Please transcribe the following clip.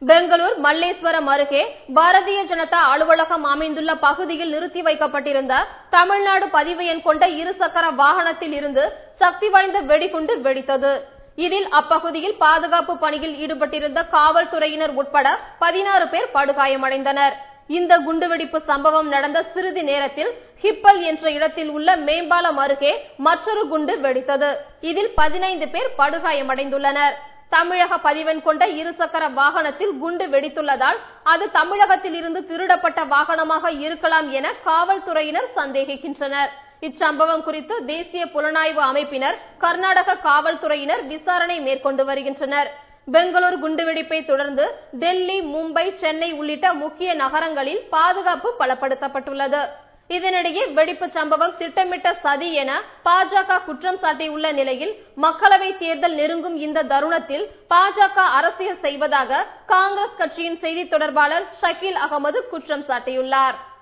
பெங்களூர் மல்லேஸ்வரம் அருகே பாரதிய ஜனதா அலுவலகம் அமைந்துள்ள பகுதியில் நிறுத்தி வைக்கப்பட்டிருந்த தமிழ்நாடு பதிவு எண் கொண்ட இருசக்கர வாகனத்தில் இருந்து சக்தி வாய்ந்த வெடிகுண்டு வெடித்தது இதில் அப்பகுதியில் பாதுகாப்பு பணியில் ஈடுபட்டிருந்த காவல்துறையினர் உட்பட பதினாறு பேர் படுகாயமடைந்தனர் இந்த குண்டுவெடிப்பு சம்பவம் நடந்த சிறிது நேரத்தில் ஹிப்பல் என்ற இடத்தில் உள்ள மேம்பாலம் அருகே மற்றொரு குண்டு வெடித்தது இதில் பதினைந்து பேர் படுகாயமடைந்துள்ளனர் தமிழக பதிவெண் கொண்ட இருசக்கர வாகனத்தில் குண்டு வெடித்துள்ளதால் அது தமிழகத்தில் இருந்து திருடப்பட்ட வாகனமாக இருக்கலாம் என காவல்துறையினர் சந்தேகிக்கின்றனர் இச்சம்பவம் குறித்து தேசிய புலனாய்வு அமைப்பினர் கர்நாடக காவல்துறையினர் விசாரணை மேற்கொண்டு வருகின்றனர் பெங்களூர் குண்டுவெடிப்பை தொடர்ந்து டெல்லி மும்பை சென்னை உள்ளிட்ட முக்கிய நகரங்களில் பாதுகாப்பு பலப்படுத்தப்பட்டுள்ளது இதனிடையே வெடிப்பு சம்பவம் திட்டமிட்ட சதி என பாஜக குற்றம் சாட்டியுள்ள நிலையில் மக்களவை தேர்தல் நெருங்கும் இந்த தருணத்தில் பாஜக அரசியல் செய்வதாக காங்கிரஸ் கட்சியின் செய்தி தொடர்பாளர் ஷக்கீல் அகமது குற்றம் சாட்டியுள்ளார்